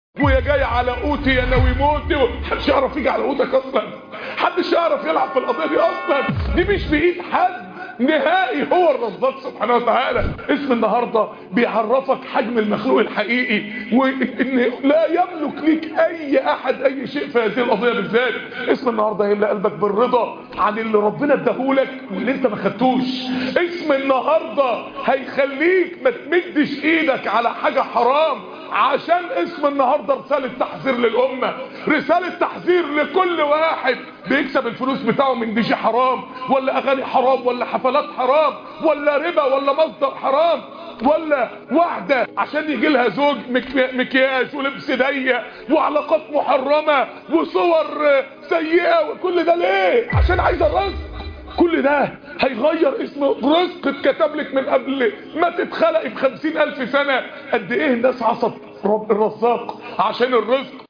ويا جاي على قوتي يا ناوي موتي محدش يعرف يجي على قوتك اصلا محدش يعرف يلعب في القضيه دي اصلا دي مش بايد حد نهائي هو الرزاق سبحانه وتعالى اسم النهارده بيعرفك حجم المخلوق الحقيقي وان لا يملك ليك اي احد اي شيء في هذه القضيه بالذات اسم النهارده هيملى قلبك بالرضا عن اللي ربنا اداهولك واللي انت ما خدتوش اسم النهارده هيخليك ما تمدش ايدك على حاجه حرام عشان اسم النهارده رساله تحذير للامه رساله تحذير لكل واحد بيكسب الفلوس بتاعه من دي جي حرام ولا اغاني حرام ولا حفلات حرام ولا ربا ولا مصدر حرام ولا واحدة عشان يجي لها زوج مكياج ولبس ضيق وعلاقات محرمة وصور سيئة وكل ده ليه عشان عايزة الرزق كل ده هيغير اسم رزق اتكتب لك من قبل ما تتخلقي بخمسين الف سنة قد ايه الناس عصت رب الرزاق عشان الرزق